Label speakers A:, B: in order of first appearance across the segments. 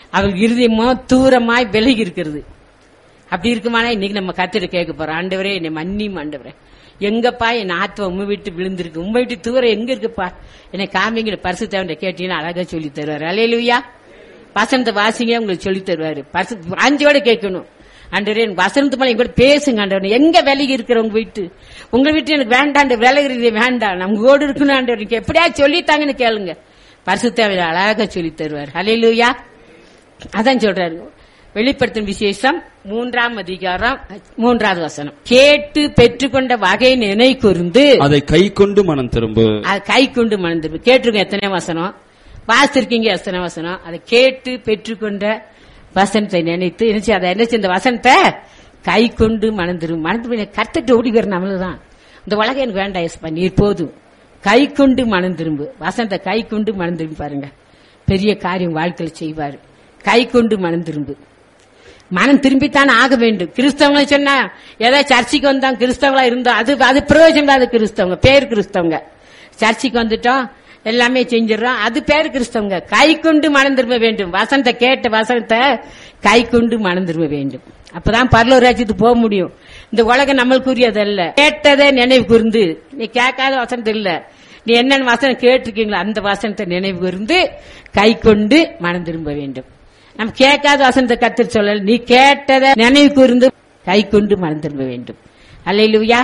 A: அவள் இருதயமோ தூரமாய் விலகி இருக்கிறது அப்படி இருக்குமானா இன்னைக்கு நம்ம கத்திர கேட்க போறோம் ஆண்டவரே என்னை மன்னியும் ஆண்டவரே எங்கப்பா என் ஆத்மா உண்மை விட்டு விழுந்திருக்கு உண்மை விட்டு தூரம் எங்க இருக்குப்பா என்னை காமிங்கிற பரிசு தேவன் கேட்டீங்கன்னா அழகா சொல்லி தருவாரு அலையிலுயா வசனத்தை வாசிங்க உங்களுக்கு சொல்லி தருவாரு பரிசு வாஞ்சியோட கேட்கணும் ஆண்டவரே எனக்கு வசனத்து மேல எங்க கூட பேசுங்க ஆண்டவரே எங்க விலகி இருக்கிற உங்க வீட்டு உங்க வீட்டு எனக்கு வேண்டாம் விலகிறது வேண்டாம் நம்ம கூட இருக்கணும் ஆண்டவர் எனக்கு எப்படியா சொல்லித்தாங்கன்னு கேளுங்க பரிசு தேவையில்ல அழகா சொல்லி தருவார் அலையிலுயா அதான் சொல்றாரு வெளிப்படுத்தும் விசேஷம் மூன்றாம் அதிகாரம் மூன்றாவது வசனம் கேட்டு பெற்றுக்கொண்ட வகை நினை கூர்ந்து
B: அதை கை கொண்டு மனம் திரும்பு
A: அது கை கொண்டு மணந்துரு கேட்டிருக்கோம் எத்தனை வசனம் வாசிச்சிருக்கீங்க எத்தனை வசனம் அதை கேட்டு பெற்றுக்கொண்ட வசனத்தை நினைத்து நினைச்சு அதை என்ன இந்த வசனத்தை கை கொண்டு மணந்துரும் மணந்து கத்துட்டு ஓடி வர நம்மளதான் இந்த உலகம் எனக்கு வேண்டாம் எஸ்பா நீர் போதும் கை கொண்டு மனம் திரும்பு வசனத்தை கை கொண்டு மனம் திரும்பி பாருங்க பெரிய காரியம் வாழ்க்கையில் செய்வார் கை கொண்டு மனம் திரும்பு மனம் திரும்பித்தான் ஆக வேண்டும் கிறிஸ்தவங்க சொன்னா ஏதோ சர்ச்சைக்கு வந்தோம் கிறிஸ்தவங்களா இருந்தோம் அது அது பிரயோஜனம் இல்லாத கிறிஸ்தவங்க பேர் கிறிஸ்தவங்க சர்ச்சைக்கு வந்துட்டோம் எல்லாமே செஞ்சிடறோம் அது பேர் கிறிஸ்தவங்க கை கொண்டு மனம் திரும்ப வேண்டும் வசனத்தை கேட்ட வசனத்தை கை கொண்டு மனம் திரும்ப வேண்டும் அப்பதான் பரலூர் ராஜ்யத்துக்கு போக முடியும் இந்த உலகம் நம்மளுக்குரியதல்ல கேட்டதை நினைவு கூர்ந்து நீ கேட்காத வசனத்தை இல்ல நீ என்னென்ன வசனம் கேட்டிருக்கீங்களோ அந்த வசனத்தை நினைவு கூர்ந்து கை கொண்டு மனம் திரும்ப வேண்டும் நம்ம கேட்காத வசனத்தை கத்து சொல்லல நீ கேட்டதை நினைவு கூர்ந்து கை கொண்டு மனம் திரும்ப வேண்டும் அல்லையிலுயா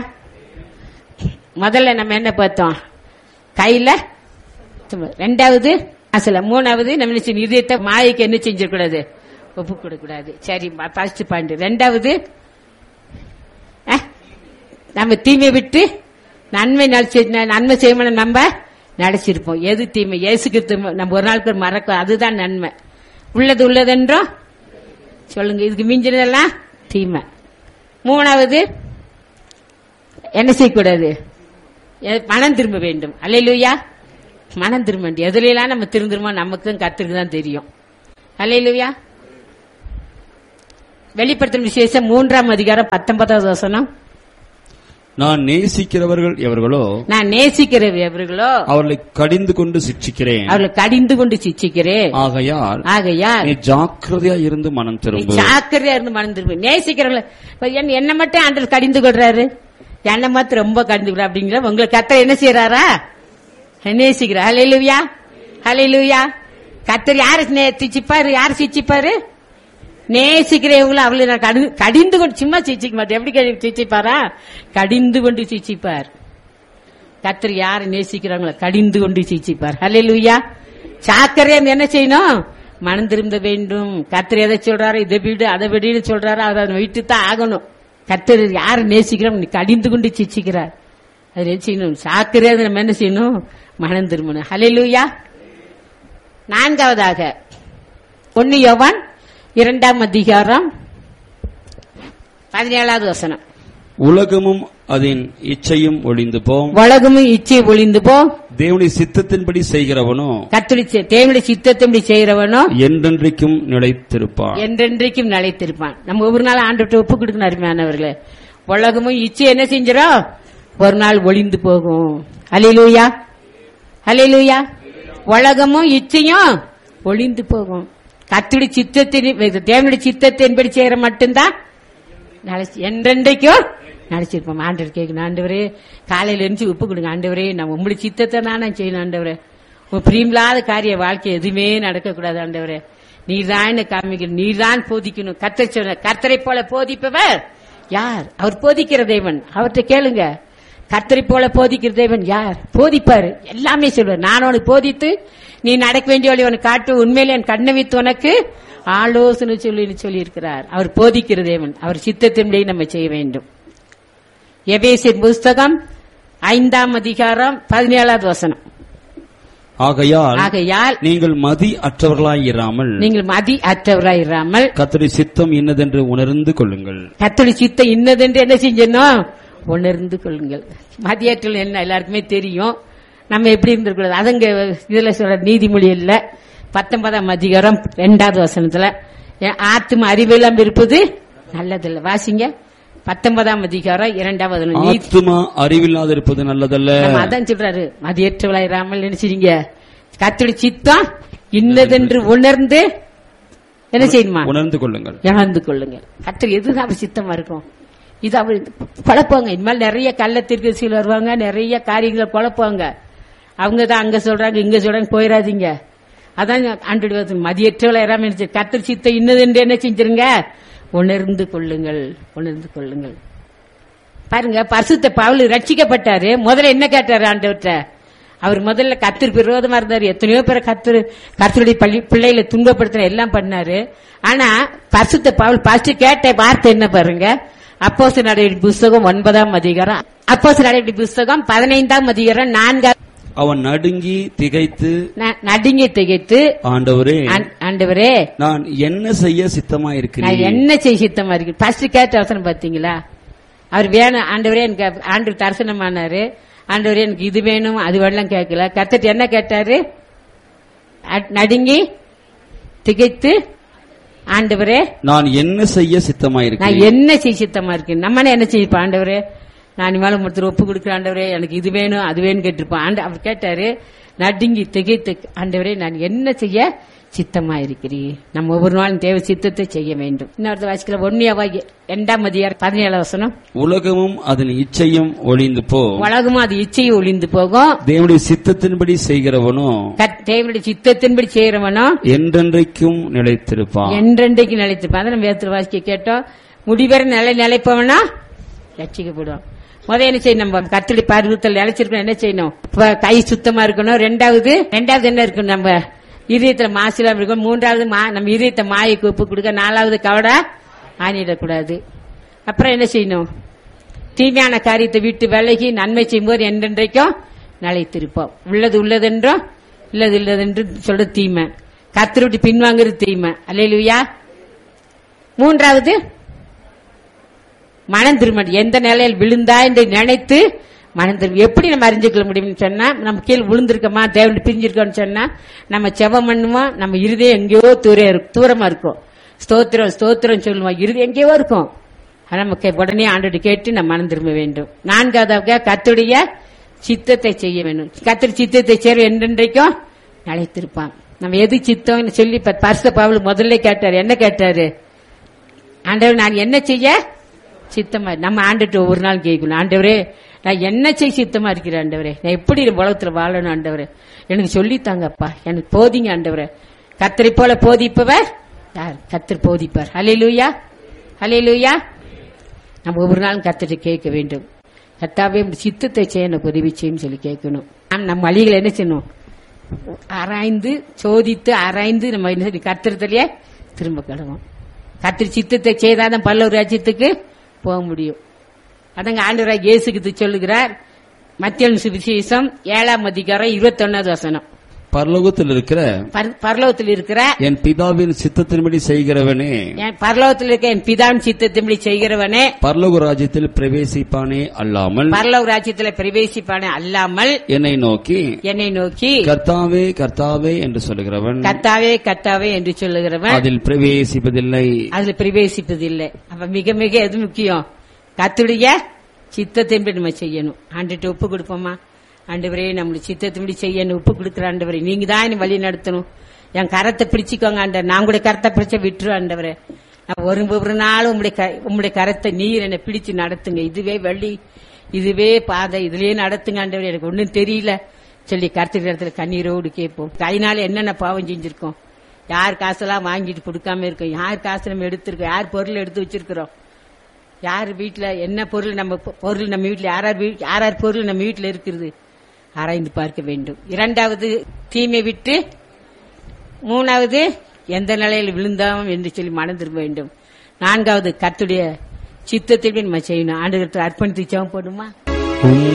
A: முதல்ல நம்ம என்ன பார்த்தோம் கையில சும்மா. ரெண்டாவது அசல மூணாவது நம்ம என்ன செய்யணும்? இதயத்தை மாயைக்கு என்ன செஞ்சிடக்கூடாது ஒப்பு கொடுக்கூடாது சரி ஃபர்ஸ்ட் பாயிண்ட் ரெண்டாவது அஹ், நம்ம தீமை விட்டு நன்மை நடிச்சு நன்மை செய்யணும் நம்ம நடிச்சிருப்போம் எது தீமை இயேசுக்கு நம்ம ஒரு நாளுக்கு ஒரு மறக்க அதுதான் நன்மை உள்ளது உள்ளதென்றோ சொல்லுங்க இதுக்கு மிஞ்சினதெல்லாம் தீமை மூணாவது என்ன செய்யக்கூடாது எ- மனம் திரும்ப வேண்டும் அல்லையிலுயா மனம் திரும்ப வேண்டும் எதுலாம் நம்ம திருந்துருமோ நமக்கும் கத்திருக்கு தான் தெரியும் அல்லையிலுயா வெளிப்படுத்தும் விசேஷம் மூன்றாம் அதிகாரம் பத்தொன்பதாவது வசனம்
B: நான் நேசிக்கிறவர்கள் எவர்களோ
A: நான் நேசிக்கிற எவர்களோ
B: அவர்களை கடிந்து கொண்டு சிட்சிக்கிறேன்
A: அவர்களை கடிந்து கொண்டு சிச்சிக்கிறேன்
B: ஆகையால்
A: ஆகையால்
B: நீ ஜாக்கிரதையா இருந்து மனம்
A: நீ
B: திரும்பு
A: ஜாக்கிரதையா இருந்து மனம் திரும்ப நேசிக்கிறவங்கள இப்ப என்ன- என்ன மட்டும் ஆண்டவர் கடிந்து கொள்றாரு என்ன மாத்திரம் ரொம்ப கடிந்து கொள்ற அப்படிங்கிற உங்களை கத்தர் என்ன செய்யறாரா நேசிக்கிற ஹலையிலுயா ஹலையிலுயா கத்தர் யாரு நே- சிச்சிப்பாரு யாரு சிச்சிப்பாரு நேசிக்கிறவங்களும் அவளை நான் கடி- கடிந்து கொண்டு சும்மா சிச்சிக்க மாட்டேன் எப்படி கடி- சிச்சிப்பாரா கடிந்து கொண்டு சிச்சிப்பார் கத்தர் யாரை நேசிக்கிறாங்களோ கடிந்து கொண்டு சிச்சிப்பார் ஹalleluya சாக்கரையா என்ன செய்யணும் மனம் திரும்ப வேண்டும் கத்தர் எதை சொல்றாரு இதை விடு அதை விடுன்னு சொல்றாரு அதை விட்டு தான் ஆகணும் கத்தர் யாரை நேசிக்கிறோம் நீ கடிந்து கொண்டு சிச்சிக்கிறார் அது என்ன செய்யணும் சாக்கரையா நம்ம என்ன செய்யணும் மனம் திரும்பணும் ஹalleluya நான்காவதாக ஒன்னு யோவான் இரண்டாம் அதிகாரம் பதினேழாவது வசனம்
B: உலகமும் அதன் இச்சையும் ஒளிந்து போம்
A: உலகமும் இச்சை ஒளிந்து போ
B: தேவனுடைய சித்தத்தின்படி செய்கிறவனோ
A: கத்தடி தேவனுடைய சித்தத்தின்படி செய்யறவனோ
B: என்றென்றைக்கும் நிலைத்திருப்பான்
A: என்றென்றைக்கும் நிலைத்திருப்பான் நம்ம ஒவ்வொரு நாள் ஆண்டுகிட்ட ஒப்பு கொடுக்கணும் அருமையானவர்களே உலகமும் இச்சை என்ன செஞ்சிடும் ஒரு நாள் ஒளிந்து போகும் அலையிலூயா அலையிலூயா உலகமும் இச்சையும் ஒளிந்து போகும் கத்துடைய சித்தத்தின் தேவனுடைய சித்தத்தின்படி செய்யற மட்டும்தான் நினைச்சு என்றென்றைக்கும் நினைச்சிருப்போம் ஆண்டவர் கேட்கணும் ஆண்டவரே காலையில இருந்து உப்பு கொடுங்க ஆண்டவரே நான் உங்களுடைய சித்தத்தை தான் நான் செய்யணும் ஆண்டவரே உன் பிரியமில்லாத காரிய வாழ்க்கை எதுவுமே நடக்கக்கூடாது ஆண்டவரே நீர்தான் என்னை காமிக்கணும் நீர்தான் போதிக்கணும் கத்தர் சொன்ன கர்த்தரை போல போதிப்பவர் யார் அவர் போதிக்கிற தேவன் அவர்கிட்ட கேளுங்க கர்த்தரை போல போதிக்கிற தேவன் யார் போதிப்பாரு எல்லாமே சொல்வார் நான் உனக்கு போதித்து நீ நடக்க வேண்டிய வழி உனக்கு காட்டு உண்மையிலே என் கண்ணை வைத்து உனக்கு ஆலோசனை சொல்லி சொல்லி இருக்கிறார் அவர் போதிக்கிற தேவன் அவர் சித்தத்தின்படி நம்ம செய்ய வேண்டும் எபேசின் புஸ்தகம் ஐந்தாம் அதிகாரம் பதினேழாவது வசனம்
B: ஆகையால்
A: ஆகையால்
B: நீங்கள் மதி அற்றவர்களாய் இராமல்
A: நீங்கள் மதி அற்றவராயிராமல்
B: கத்தரி சித்தம் இன்னதென்று உணர்ந்து கொள்ளுங்கள்
A: கத்தடி சித்த இன்னதென்று என்ன செஞ்சணும் உணர்ந்து கொள்ளுங்கள் மதியாற்றல் என்ன எல்லாருக்குமே தெரியும் நம்ம எப்படி இருந்திருக்கூடாது அதுங்க இதுல சொல்ற நீதிமொழி இல்ல பத்தொன்பதாம் அதிகாரம் ரெண்டாவது வசனத்துல என் ஆத்தும அறிவெல்லாம் இருப்பது நல்லதில்ல வாசிங்க பத்தொன்பதாம் அதிகாரம் இரண்டாவது வசனம். நீதி
B: ஆத்துமா அறிவில்லாது இருப்பது நல்லதல்ல
A: நம்ம அதான் சொல்றாரு மதியற்றவளாயிராமல் நினைச்சிருங்க கத்தடி சித்தம் இன்னதென்று உணர்ந்து என்ன செய்யணுமா
B: உணர்ந்து கொள்ளுங்கள்
A: இழந்து கொள்ளுங்க கத்தர் எது அவர் சித்தமா இருக்கும் இது அவர் குழப்பாங்க இனிமேல் நிறைய கள்ளத்திற்கு சில வருவாங்க நிறைய காரியங்களை குழப்பாங்க அவங்க தான் அங்க சொல்றாங்க இங்க சொல்றாங்க போயிடாதீங்க அதான் ஆண்டு மதியற்றவளை இறாம கத்தர் சித்த இன்னது என்று என்ன செஞ்சிருங்க உணர்ந்து கொள்ளுங்கள் உணர்ந்து கொள்ளுங்கள் பாருங்க பரிசுத்த பவுல் ரட்சிக்கப்பட்டாரு முதல்ல என்ன கேட்டாரு ஆண்டவர்கிட்ட அவர் முதல்ல கத்திற்கு விரோதமா இருந்தாரு எத்தனையோ பேரை கத்திர கத்தருடைய பள்ளி பிள்ளைகளை துன்பப்படுத்தின எல்லாம் பண்ணாரு ஆனா பரிசுத்த பவுல் ஃபர்ஸ்ட் கேட்ட வார்த்தை என்ன பாருங்க அப்போஸ் நடவடிக்கை புஸ்தகம் ஒன்பதாம் அதிகாரம் அப்போஸ் நடவடிக்கை புஸ்தகம் பதினைந்தாம் அதிகாரம் நான்காம்
B: அவன் நடுங்கி திகைத்து
A: ந- நடுங்கி திகைத்து
B: ஆண்டவரே
A: ஆண்- ஆண்டவரே
B: நான் என்ன செய்ய
A: நான்
B: சித்தமாயிருக்கிறேன்
A: என்ன செய்ய சித்தமா இருக்கு ஃபர்ஸ்ட் கேட்ட அவசரம் பாத்தீங்களா அவர் வேணும் ஆண்டவரே எனக்கு ஆண்டு தரிசனமானாரு ஆண்டவரே எனக்கு இது வேணும் அது வேணும் கேட்கல கத்துட்டு என்ன கேட்டாரு அ- நடுங்கி திகைத்து ஆண்டவரே
B: நான் என்ன செய்ய
A: நான்
B: சித்தமாயிருக்கிறேன்
A: என்ன செய்ய சித்தமா இருக்கு நம்மனே என்ன செய்யப்பா ஆண்டவரே நான் இனிமேல ஒருத்தர் ஒப்பு கொடுக்குற ஆண்டவரே எனக்கு இது வேணும் அது வேணும் கேட்டிருப்பான் ஆண்ட அவர் கேட்டாரு நடுங்கி திகைத்து ஆண்டவரே நான் என்ன செய்ய சித்தமா இருக்கிறீர் நம்ம ஒவ்வொரு நாளும் தேவ சித்தத்தை செய்ய வேண்டும் இன்னொரு வாசிக்கல ஒன்னியாவாகி இரண்டாம் அதிகாரம் பதினேழு வசனம்
B: உலகமும் அதன் இச்சையும் ஒளிந்து போ
A: உலகமும் அது இச்சையை ஒளிந்து போகும்
B: தேவனுடைய சித்தத்தின்படி செய்கிறவனோ
A: கத்- தேவனுடைய சித்தத்தின்படி செய்யறவனோ
B: என்றென்றைக்கும் நிலைத்திருப்பான்
A: என்றென்றைக்கு நிலைத்திருப்பான் அதை நம்ம வேத்துல வாசிக்க கேட்டோம் முடிவரை நிலை நிலைப்பவனா ரட்சிக்கப்படுவான் முதல் என்ன செய்யணும் நம்ம கத்தடி பருவத்தில் நிலைச்சிருக்கணும் என்ன செய்யணும் இப்ப கை சுத்தமா இருக்கணும் ரெண்டாவது ரெண்டாவது என்ன இருக்கணும் நம்ம இதயத்துல மாசிலாம் இருக்கணும் மூன்றாவது மா- நம்ம இதயத்தை மாயக்கு உப்பு கொடுக்க நாலாவது கவடா ஆணிடக்கூடாது அப்புறம் என்ன செய்யணும் தீமையான காரியத்தை விட்டு விலகி நன்மை செய்யும்போது என்றென்றைக்கும் நிலைத்திருப்போம் உள்ளது உள்ளதென்றும் இல்லது இல்லதென்று சொல்றது தீமை கத்தரை விட்டு பின்வாங்குறது தீமை அல்லையா மூன்றாவது மனம் திரும்ப எந்த நிலையில் விழுந்தா என்று நினைத்து மனம் திரும்ப எப்படி நம்ம அறிஞ்சுக்கொள்ள முடியும்னு சொன்னா நம்ம கீழே விழுந்திருக்கோமா தேவன் பிரிஞ்சிருக்கோம்னு சொன்னா நம்ம செவம் பண்ணுவோம் நம்ம இருதயம் எங்கேயோ தூர இருக்கு- தூரமா இருக்கும் ஸ்தோத்திரம் ஸ்தோத்திரம் சொல்லுவோம் இருதயம் எங்கேயோ இருக்கும் ஆனா நமக்கு உடனே ஆண்டோடு கேட்டு நம்ம மனம் திரும்ப வேண்டும் நான்காவதாக கத்துடைய சித்தத்தை செய்ய வேண்டும் கத்திரி சித்தத்தை சேர என்றென்றைக்கும் நிலைத்திருப்பான் நம்ம எது சித்தம்னு சொல்லி இப்ப பரிசு பவுல் முதல்ல கேட்டாரு என்ன கேட்டாரு ஆண்டவர் நான் என்ன செய்ய சித்தமா நம்ம ஆண்டுட்டு ஒவ்வொரு நாள் கேட்கணும் ஆண்டவரே நான் என்ன செய்ய சித்தமா இருக்கிறேன் ஆண்டவரே நான் எப்படி இந்த உலகத்துல வாழணும் ஆண்டவரே எனக்கு சொல்லித்தாங்கப்பா எனக்கு போதிங்க ஆண்டவரே கத்தரை போல போதிப்பவர் யார் கத்தர் போதிப்பார் ஹalleluya ஹalleluya நம்ம ஒவ்வொரு நாளும் கத்திட்டு கேட்க வேண்டும் கத்தாவே உம் சித்தத்தை செய்ய எனக்கு உதவி செய்யும் சொல்லி கேட்கணும் ஆனா, நம்ம வழிகளை என்ன செய்யணும் ஆராய்ந்து சோதித்து ஆராய்ந்து நம்ம என்ன செய்யணும்? கத்திரத்திலேயே திரும்ப கிடவோம் கத்திரி சித்தத்தை செய்தாதான் பல்லவர் ராஜ்யத்துக்கு போக முடியும் அதங்க ஆண்டவராக இயேசுக்கு சொல்லுகிறார் மத்திய சுவிசேஷம் ஏழாம் அதிகாரம் இருபத்தொன்னாவது வசனம்
B: பரலோகத்தில் இருக்கிற
A: பர- பரலோகத்தில் இருக்கிற
B: என் பிதாவின் சித்தத்தின்படி செய்கிறவனே
A: என் பரலோகத்தில் இருக்க என் பிதான் சித்தத்தின்படி செய்கிறவனே
B: பரலோக ராஜ்யத்தில் பிரவேசிப்பானே அல்லாமல்
A: பரலோக ராஜ்யத்தில் பிரவேசிப்பானே அல்லாமல்
B: என்னை நோக்கி
A: என்னை நோக்கி
B: கர்த்தாவே கர்த்தாவே என்று சொல்லுகிறவன்
A: கத்தாவே கத்தாவே என்று சொல்லுகிறவன்
B: அதில் பிரவேசிப்பதில்லை
A: அதுல பிரவேசிப்பதில்லை அப்ப மிக மிக எது முக்கியம் கத்துடைய சித்தத்தின்படி நம்ம செய்யணும் ஆண்டுட்டு ஒப்பு கொடுப்போமா ஆண்டவரே நம்மளுடைய சித்தத்தின்படி செய்யணும் ஒப்பு கொடுக்குற ஆண்டவரே நீங்க தான் என்னை வழி நடத்தணும் என் கரத்தை பிடிச்சிக்கோங்க ஆண்டவர் நான் கூட கரத்தை பிடிச்ச விட்டுரு ஆண்டவரே நான் ஒரு ஒரு நாளும் உங்களுடைய க- உங்களுடைய கரத்தை நீர் என்னை பிடிச்சு நடத்துங்க இதுவே வழி இதுவே பாதை இதுலயே நடத்துங்க ஆண்டவரே எனக்கு ஒன்றும் தெரியல சொல்லி கருத்துக்கிற இடத்துல கண்ணீரோடு கேட்போம் கைனால என்னென்ன பாவம் செஞ்சிருக்கோம் யார் காசெல்லாம் வாங்கிட்டு கொடுக்காம இருக்கோம் யார் காசு நம்ம எடுத்திருக்கோம் யார் பொருள் எடுத்து வச்சிருக்கிறோம் யார் வீட்டுல என்ன பொருள் நம்ம பொ- பொருள் நம்ம வீட்டுல யார் யார் வீ- யார் யார் பொருள் நம்ம வீட்டுல இருக்கிறது ஆராய்ந்து பார்க்க வேண்டும் இரண்டாவது தீமை விட்டு மூணாவது எந்த நிலையில் விழுந்தோம் என்று சொல்லி மனம் திரும்ப வேண்டும் நான்காவது கத்துடைய சித்தத்தை நம்ம செய்யணும் ஆண்டு அர்ப்பணித்து ஜெபம் போடுமா
B: உம்